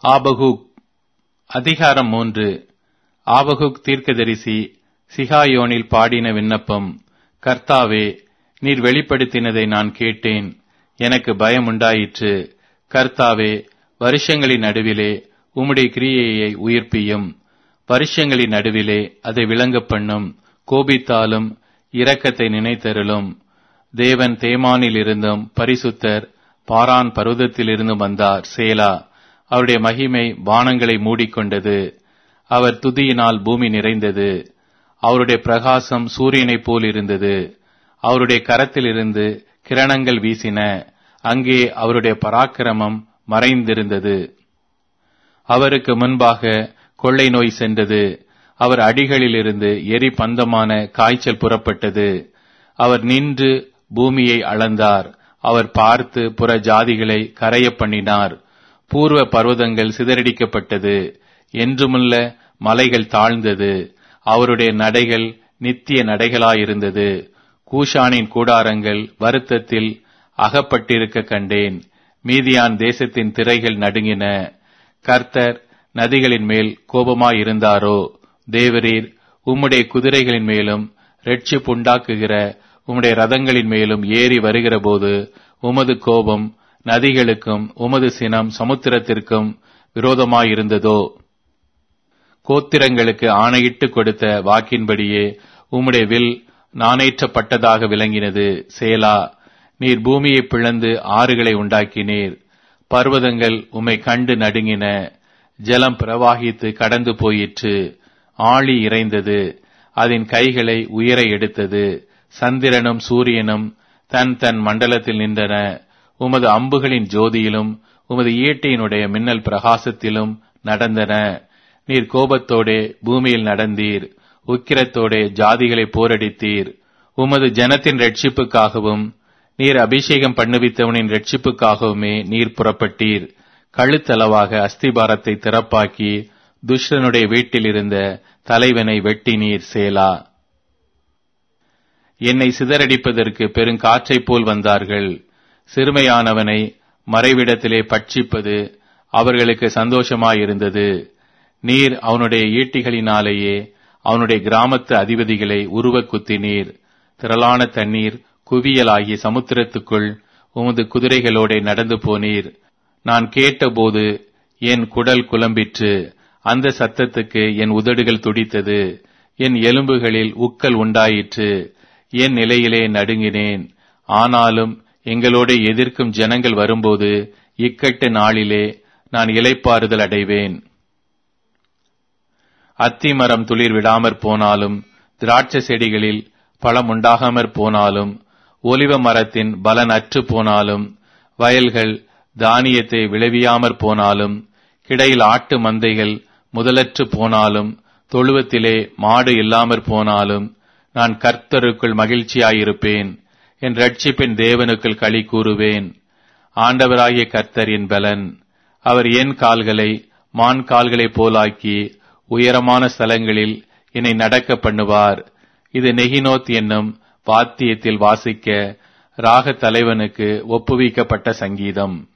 ஆபகுக் அதிகாரம் மூன்று ஆபகுக் தீர்க்கதரிசி சிகாயோனில் பாடின விண்ணப்பம் கர்த்தாவே நீர் வெளிப்படுத்தினதை நான் கேட்டேன் எனக்கு பயம் உண்டாயிற்று கர்த்தாவே வருஷங்களின் நடுவிலே உம்முடைய கிரியையை உயிர்ப்பியும் வருஷங்களின் நடுவிலே அதை விளங்கப் பண்ணும் கோபித்தாலும் இரக்கத்தை நினைத்தருளும் தேவன் தேமானில் இருந்தும் பரிசுத்தர் பாரான் பர்வதத்திலிருந்தும் வந்தார் சேலா அவருடைய மகிமை வானங்களை மூடிக்கொண்டது அவர் துதியினால் பூமி நிறைந்தது அவருடைய பிரகாசம் சூரியனைப் போல் இருந்தது அவருடைய கரத்திலிருந்து கிரணங்கள் வீசின அங்கே அவருடைய பராக்கிரமம் மறைந்திருந்தது அவருக்கு முன்பாக கொள்ளை நோய் சென்றது அவர் அடிகளிலிருந்து எரி பந்தமான காய்ச்சல் புறப்பட்டது அவர் நின்று பூமியை அளந்தார் அவர் பார்த்து புற ஜாதிகளை கரைய பண்ணினார் பூர்வ பர்வதங்கள் சிதறடிக்கப்பட்டது என்றுமுள்ள மலைகள் தாழ்ந்தது அவருடைய நடைகள் நித்திய நடைகளாயிருந்தது கூஷானின் கூடாரங்கள் வருத்தத்தில் அகப்பட்டிருக்க கண்டேன் மீதியான் தேசத்தின் திரைகள் நடுங்கின கர்த்தர் நதிகளின் மேல் கோபமாயிருந்தாரோ தேவரீர் உம்முடைய குதிரைகளின் மேலும் ரட்சிப்புண்டாக்குகிற உம்முடைய ரதங்களின் மேலும் ஏறி வருகிற போது உமது கோபம் நதிகளுக்கும் உமது சினம் சமுத்திரத்திற்கும் விரோதமாயிருந்ததோ கோத்திரங்களுக்கு ஆணையிட்டு கொடுத்த வாக்கின்படியே உம்முடைய வில் நாணேற்றப்பட்டதாக விளங்கினது சேலா நீர் பூமியை பிளந்து ஆறுகளை உண்டாக்கினீர் பர்வதங்கள் உம்மை கண்டு நடுங்கின ஜலம் பிரவாகித்து கடந்து போயிற்று ஆழி இறைந்தது அதன் கைகளை உயர எடுத்தது சந்திரனும் சூரியனும் தன் தன் மண்டலத்தில் நின்றன உமது அம்புகளின் ஜோதியிலும் உமது ஈட்டியினுடைய மின்னல் பிரகாசத்திலும் நடந்தன நீர் கோபத்தோடே பூமியில் நடந்தீர் உக்கிரத்தோடே ஜாதிகளை போரடித்தீர் உமது ஜனத்தின் ரட்சிப்புக்காகவும் நீர் அபிஷேகம் பண்ணுவித்தவனின் ரட்சிப்புக்காகவுமே நீர் புறப்பட்டீர் கழுத்தளவாக அஸ்திபாரத்தை திறப்பாக்கி துஷ்டனுடைய வீட்டில் இருந்த தலைவனை வெட்டினீர் சேலா என்னை சிதறடிப்பதற்கு பெருங்காற்றைப் போல் வந்தார்கள் சிறுமையானவனை மறைவிடத்திலே பட்சிப்பது அவர்களுக்கு சந்தோஷமாயிருந்தது நீர் அவனுடைய ஈட்டிகளினாலேயே அவனுடைய கிராமத்து அதிபதிகளை உருவ குத்தினீர் திரளான தண்ணீர் குவியலாகி சமுத்திரத்துக்குள் உமது குதிரைகளோட நடந்து போனீர் நான் கேட்டபோது என் குடல் குழம்பிற்று அந்த சத்தத்துக்கு என் உதடுகள் துடித்தது என் எலும்புகளில் உக்கல் உண்டாயிற்று என் நிலையிலே நடுங்கினேன் ஆனாலும் எங்களோட எதிர்க்கும் ஜனங்கள் வரும்போது இக்கட்டு நாளிலே நான் இலைப்பாறுதல் அடைவேன் அத்திமரம் துளிர் விடாமற் போனாலும் திராட்சை செடிகளில் பழம் உண்டாகாமற் போனாலும் ஒலிவ மரத்தின் பலன் அற்று போனாலும் வயல்கள் தானியத்தை விளைவியாமற் போனாலும் கிடையில் ஆட்டு மந்தைகள் முதலற்று போனாலும் தொழுவத்திலே மாடு இல்லாமற் போனாலும் நான் கர்த்தருக்குள் மகிழ்ச்சியாயிருப்பேன் என் ரட்சிப்பின் தேவனுக்குள் களி கூறுவேன் ஆண்டவராகிய கர்த்தர் என் பலன் அவர் என் கால்களை மான் கால்களைப் போலாக்கி உயரமான ஸ்தலங்களில் என்னை நடக்க பண்ணுவார் இது நெகினோத் என்னும் வாத்தியத்தில் வாசிக்க ராக தலைவனுக்கு ஒப்புவிக்கப்பட்ட சங்கீதம்